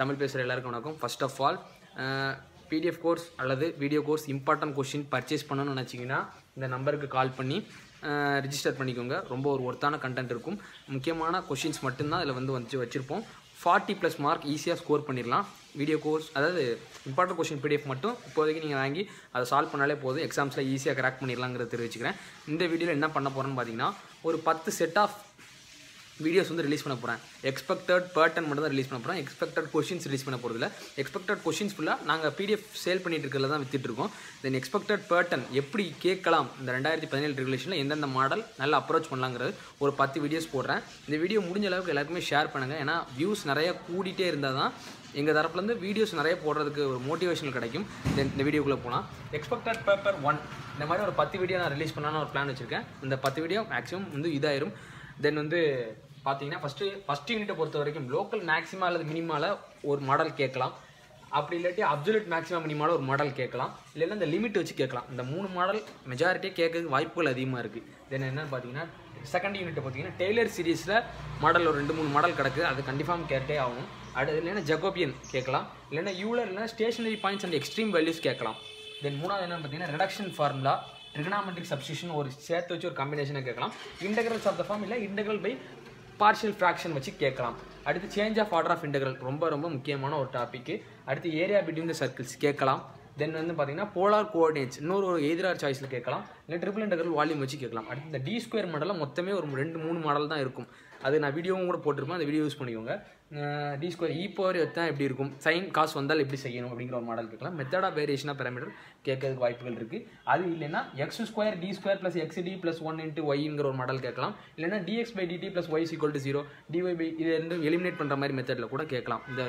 தமிழ் பேசுகிற எல்லாருக்கும் வணக்கம் first of all PDF course அல்லது video course important question purchase பண்ணணும்னு நினச்சிங்கன்னா இந்த நம்பருக்கு கால் பண்ணி ரிஜிஸ்டர் பண்ணிக்கோங்க ரொம்ப ஒரு ஒர்த்தான கண்டென்ட் இருக்கும் முக்கியமான கொஷின்ஸ் மட்டும்தான் இதில் வந்து வச்சு வச்சுருப்போம் ஃபார்ட்டி ப்ளஸ் மார்க் ஈஸியாக ஸ்கோர் பண்ணிடலாம் வீடியோ கோர்ஸ் அதாவது இம்பார்ட்டன்ட் கொஷின் பிடிஎஃப் மட்டும் இப்போதைக்கு நீங்கள் வாங்கி அதை சால்வ் பண்ணாலே போதும் எக்ஸாம்ஸில் ஈஸியாக கிராக் பண்ணிடலாங்கிறத தெரிவிச்சுக்கிறேன் இந்த வீடியோவில் என்ன பண்ண போகிறேன்னு பார்த்தீங்கன்னா ஒரு பத்து செட் ஆஃப் வீடியோஸ் வந்து ரிலீஸ் பண்ண போகிறேன் எக்ஸ்பெக்டட் பேட்டர்ன் மட்டும் தான் ரிலீஸ் பண்ண போகிறேன் எக்ஸ்பெக்டட் கொஷின்ஸ் ரிலீஸ் பண்ண போகிறதில்ல எக்ஸ்பெக்டட் கொஷின்ஸ் ஃபுல்லாக நாங்கள் பிடிஎஃப் சேல் பண்ணிட்டு இருக்கிறதுல தான் வித்துட்டு இருக்கோம் தென் எக்ஸ்பெக்டட் பேட்டர்ன் எப்படி கேட்கலாம் இந்த ரெண்டாயிரத்தி பதினேழு ரெகுலேஷனில் எந்தெந்த மாடல் நல்லா அப்ரோச் பண்ணலாங்கிறது ஒரு பத்து வீடியோஸ் போடுறேன் இந்த வீடியோ முடிஞ்ச அளவுக்கு எல்லாருக்குமே ஷேர் பண்ணுங்கள் ஏன்னா வியூஸ் நிறைய கூடிட்டே இருந்தால் தான் எங்கள் தரப்புலேருந்து வீடியோஸ் நிறைய போடுறதுக்கு ஒரு மோட்டிவேஷன் கிடைக்கும் தென் இந்த வீடியோக்குள்ளே போனால் எக்ஸ்பெக்டட் பேப்பர் ஒன் இந்த மாதிரி ஒரு பத்து வீடியோ நான் ரிலீஸ் பண்ணலான்னு ஒரு பிளான் வச்சுருக்கேன் இந்த பத்து வீடியோ மேக்ஸிமம் வந்து இதாயிரும் தென் வந்து பார்த்தீங்கன்னா ஃபஸ்ட்டு ஃபஸ்ட் யூனிட்டை பொறுத்த வரைக்கும் லோக்கல் மேக்ஸிமா அல்லது மினிமாவில் ஒரு மாடல் கேட்கலாம் அப்படி இல்லாட்டி அப்சல்யூட் மேக்ஸிமம் மினிமாவில் ஒரு மாடல் கேட்கலாம் இல்லைன்னா இந்த லிமிட் வச்சு கேட்கலாம் இந்த மூணு மாடல் மெஜாரிட்டியாக கேட்கறதுக்கு வாய்ப்புகள் அதிகமாக இருக்குது தென் என்னன்னு பார்த்தீங்கன்னா செகண்ட் யூனிட்டை பார்த்தீங்கன்னா டெய்லர் சீரீஸில் மாடல் ஒரு ரெண்டு மூணு மாடல் கிடக்கு அது கண்டிப்பாக கேட்டே ஆகும் அடுத்து இல்லைன்னா ஜெகோபியன் கேட்கலாம் இல்லைன்னா யூலர் இல்லைன்னா stationary points and extreme values கேட்கலாம் தென் மூணாவது என்னன்னு பார்த்தீங்கன்னா ரிடக்ஷன் ஃபார்முலா ட்ரிகனாமெட்ரிக் சப்ஸ்டியூஷன் ஒரு சேர்த்து வச்சு ஒரு காம்பினேஷனை கேட்கலாம் இன்டெகிரல்ஸ் ஆஃப் த ஃபார்ம் இல்லை இன்டெகிரல் பை பார்ஷியல் ஃப்ராக்ஷன் வச்சு கேட்கலாம் அடுத்து change of order of integral ரொம்ப ரொம்ப முக்கியமான ஒரு டாபிக் அடுத்து ஏரியா பிட்வீன் த சர்க்கிள்ஸ் கேட்கலாம் தென் வந்து பார்த்தீங்கன்னா போலார் கோஆர்டினேட்ஸ் இன்னொரு ஒரு எதிரார் சாய்ஸில் கேட்கலாம் இல்லை ட்ரிபிள் இன்டெகிரல் வால்யூம் வச்சு கேட்கலாம் அடுத்து இந்த டி ஸ்கொயர் மாடலில் மொத்தமே ஒரு ரெண்டு மூணு மாடல் தான் இருக்கும் அது நான் வீடியோவும் கூட போட்டிருப்பேன் அந்த வீடியோ யூஸ் பண்ணிக்கோங்க டி ஸ்கொயர் இ பவர் எத்தான் எப்படி இருக்கும் சைன் காசு வந்தால் எப்படி செய்யணும் அப்படிங்கிற ஒரு மாடல் கேட்கலாம் method of variation of parameter கேட்கறதுக்கு வாய்ப்புகள் இருக்குது அது இல்லைன்னா X square T square plus X T plus one into ஒய்ங்கிற ஒரு மாடல் கேட்கலாம் இல்லைன்னா dx by dt plus Y equal to zero dy by இது ரெண்டும் எலிமினேட் பண்ணுற மாதிரி மெத்தடில் கூட கேட்கலாம் இந்த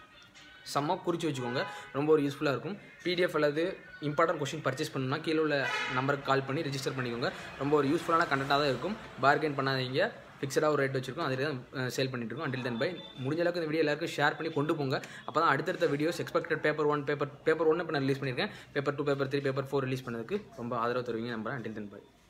செம்ம குறித்து வச்சுக்கோங்க ரொம்ப ஒரு யூஸ்ஃபுல்லாக இருக்கும் பிடிஎஃப் அல்லது இம்பார்ட்டன்ட் கொஷின் பர்ச்சேஸ் பண்ணணும்னா கீழே உள்ள நம்பருக்கு கால் பண்ணி ரிஜிஸ்டர் பண்ணிக்கோங்க ரொம்ப ஒரு யூஸ்ஃபுல்லான கண்டென்ட்டாக தான் இருக்கும் பார்கெயின் பண்ணாதீங்க ஃபிக்ஸடாக ஒரு ரேட் வச்சிருக்கோம் அதில் தான் சேல் பண்ணிட்டு இருக்கோம் அண்டில் தென் பை முடிஞ்ச அளவுக்கு இந்த வீடியோ எல்லாருக்கும் ஷேர் பண்ணி கொண்டு போங்க அப்போ தான் அடுத்தடுத்த videos expected paper one paper paper ஒன்று இப்போ நான் ரிலீஸ் பண்ணியிருக்கேன் paper two paper three paper four release பண்ணதுக்கு ரொம்ப ஆதரவு தருவீங்க நம்புறேன் அண்டில் தென் பை